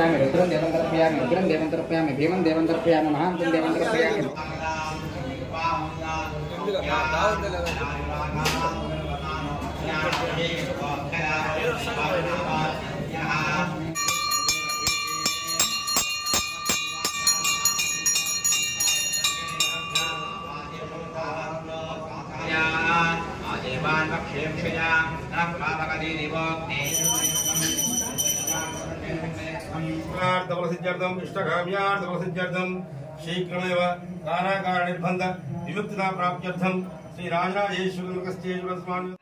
తర్పయామి రుద్రం దేవం తర్పయామి ఉగ్రం దేవం తర్పయామి భీమం దేవం తర్పయామి మహాంతం దేవం తర్పయామి సిద్ధ్యర్థం ఇష్టకామ్యార్థం శీఘ్రమేవ కారాగార నిర్బంధ విముక్తిదా ప్రాప్త్యర్థం శ్రీ రాజరాజేశ్వర స్వామి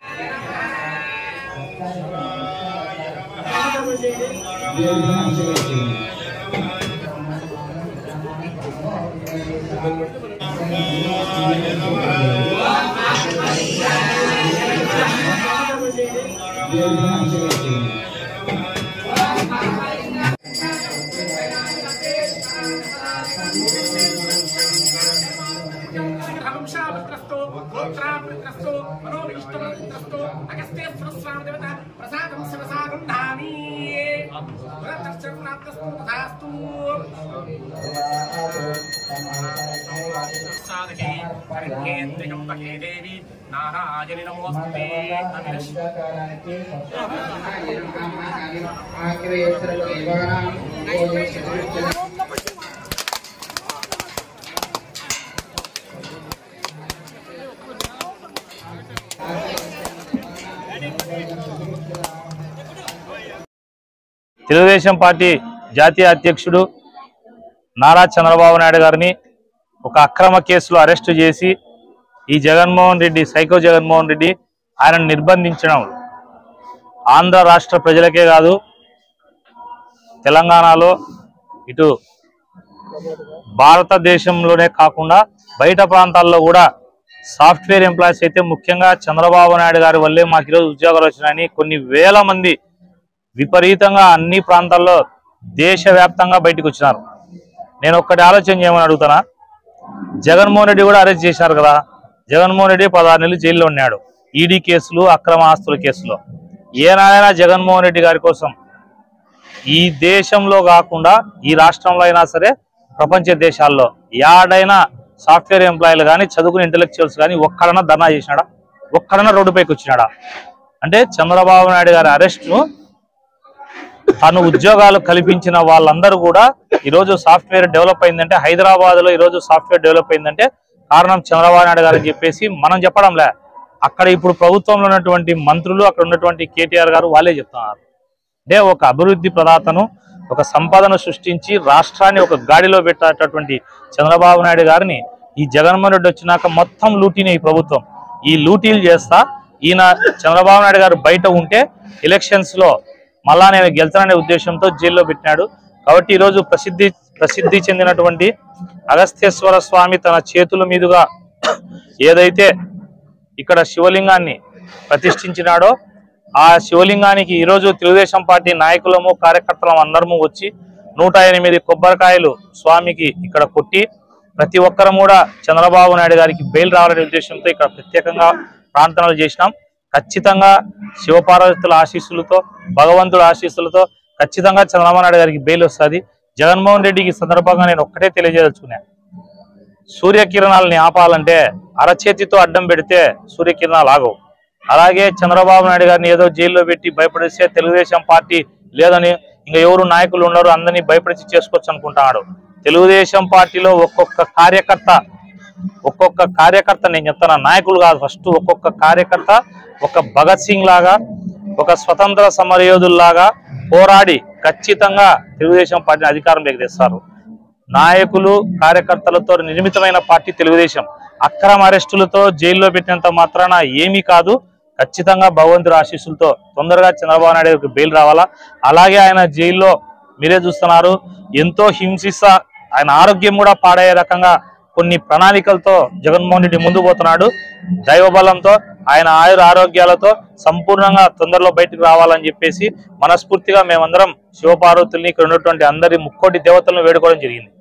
హంసామిత్రస్తో గోత్రామిత్రస్తో మనోవిష్టమిత్రస్తో అగస్త్యేశ్వరస్వామి దేవత ప్రసాదం శివసాగుండామి వ్రతశ్చరణాప్తస్తు తథాస్తు సాధకే పరికేంద్రికంబకే దేవి నారాయణి నమోస్తుతే అభిలష్ తెలుగుదేశం పార్టీ జాతీయ అధ్యక్షుడు నారా చంద్రబాబు నాయుడు గారిని ఒక అక్రమ కేసులో అరెస్టు చేసి ఈ జగన్మోహన్ రెడ్డి సైకో జగన్మోహన్ రెడ్డి ఆయనను నిర్బంధించడం ఆంధ్ర రాష్ట్ర ప్రజలకే కాదు తెలంగాణలో ఇటు భారతదేశంలోనే కాకుండా బయట ప్రాంతాల్లో కూడా సాఫ్ట్వేర్ ఎంప్లాయీస్ అయితే ముఖ్యంగా చంద్రబాబు నాయుడు గారి వల్లే మాకు ఈరోజు ఉద్యోగాలు వచ్చినాయని కొన్ని వేల మంది విపరీతంగా అన్ని ప్రాంతాల్లో దేశవ్యాప్తంగా బయటకు వచ్చినారు నేను ఒక్కటి ఆలోచన చేయమని అడుగుతానా జగన్మోహన్ రెడ్డి కూడా అరెస్ట్ చేశారు కదా జగన్మోహన్ రెడ్డి పదహారు నెలలు జైల్లో ఉన్నాడు ఈడీ కేసులు అక్రమ ఆస్తుల కేసులో ఏనాడైనా జగన్మోహన్ రెడ్డి గారి కోసం ఈ దేశంలో కాకుండా ఈ రాష్ట్రంలో అయినా సరే ప్రపంచ దేశాల్లో యాడైనా సాఫ్ట్వేర్ ఎంప్లాయీలు కానీ చదువుకుని ఇంటలెక్చువల్స్ కానీ ఒక్కడన్నా ధర్నా చేసినాడా ఒక్కడన్నా రోడ్డుపైకి వచ్చినాడా అంటే చంద్రబాబు నాయుడు గారి అరెస్ట్ను తను ఉద్యోగాలు కల్పించిన వాళ్ళందరూ కూడా ఈరోజు సాఫ్ట్వేర్ డెవలప్ అయిందంటే హైదరాబాద్ లో ఈరోజు సాఫ్ట్వేర్ డెవలప్ అయిందంటే కారణం చంద్రబాబు నాయుడు గారు అని చెప్పేసి మనం చెప్పడంలే అక్కడ ఇప్పుడు ప్రభుత్వంలో ఉన్నటువంటి మంత్రులు అక్కడ ఉన్నటువంటి కేటీఆర్ గారు వాళ్ళే చెప్తున్నారు అంటే ఒక అభివృద్ధి ప్రదాతను ఒక సంపదను సృష్టించి రాష్ట్రాన్ని ఒక గాడిలో పెట్టేటటువంటి చంద్రబాబు నాయుడు గారిని ఈ జగన్మోహన్ రెడ్డి వచ్చినాక మొత్తం లూటీనే ఈ ప్రభుత్వం ఈ లూటీలు చేస్తా ఈయన చంద్రబాబు నాయుడు గారు బయట ఉంటే ఎలక్షన్స్ లో మళ్ళా నేను గెలుతాననే ఉద్దేశంతో జైల్లో పెట్టినాడు కాబట్టి ఈరోజు ప్రసిద్ధి ప్రసిద్ధి చెందినటువంటి అగస్త్యేశ్వర స్వామి తన చేతుల మీదుగా ఏదైతే ఇక్కడ శివలింగాన్ని ప్రతిష్ఠించినాడో ఆ శివలింగానికి ఈరోజు తెలుగుదేశం పార్టీ నాయకులము కార్యకర్తలం అందరము వచ్చి నూట ఎనిమిది కొబ్బరికాయలు స్వామికి ఇక్కడ కొట్టి ప్రతి ఒక్కరం కూడా చంద్రబాబు నాయుడు గారికి బెయిల్ రావాలనే ఉద్దేశంతో ఇక్కడ ప్రత్యేకంగా ప్రార్థనలు చేసినాం ఖచ్చితంగా శివపార్వతుల ఆశీస్సులతో భగవంతుడి ఆశీస్సులతో ఖచ్చితంగా చంద్రబాబు నాయుడు గారికి బెయిల్ వస్తుంది జగన్మోహన్ రెడ్డికి ఈ సందర్భంగా నేను ఒక్కటే తెలియజేయదలుచుకున్నా సూర్యకిరణాలని ఆపాలంటే అరచేతితో అడ్డం పెడితే సూర్యకిరణాలు ఆగవు అలాగే చంద్రబాబు నాయుడు గారిని ఏదో జైల్లో పెట్టి భయపడిస్తే తెలుగుదేశం పార్టీ లేదని ఇంకా ఎవరు నాయకులు ఉన్నారు అందరినీ భయపడిచి చేసుకోవచ్చు అనుకుంటున్నాడు తెలుగుదేశం పార్టీలో ఒక్కొక్క కార్యకర్త ఒక్కొక్క కార్యకర్త నేను చెప్తాను నాయకులు కాదు ఫస్ట్ ఒక్కొక్క కార్యకర్త ఒక భగత్ సింగ్ లాగా ఒక స్వతంత్ర సమరయోధుల్లాగా పోరాడి ఖచ్చితంగా తెలుగుదేశం పార్టీని అధికారంలోకి తెస్తారు నాయకులు కార్యకర్తలతో నిర్మితమైన పార్టీ తెలుగుదేశం అక్రమ అరెస్టులతో జైల్లో పెట్టినంత మాత్రాన ఏమీ కాదు ఖచ్చితంగా భగవంతుడి ఆశీస్సులతో తొందరగా చంద్రబాబు నాయుడు గారికి బెయిల్ రావాలా అలాగే ఆయన జైల్లో మీరే చూస్తున్నారు ఎంతో హింసిస్త ఆయన ఆరోగ్యం కూడా పాడయ్యే రకంగా కొన్ని ప్రణాళికలతో జగన్మోహన్ రెడ్డి ముందు పోతున్నాడు దైవబలంతో ఆయన ఆయుర ఆరోగ్యాలతో సంపూర్ణంగా తొందరలో బయటకు రావాలని చెప్పేసి మనస్ఫూర్తిగా మేమందరం శివపార్వతుల్ని ఇక్కడ ఉన్నటువంటి అందరి ముక్కోటి దేవతలను వేడుకోవడం జరిగింది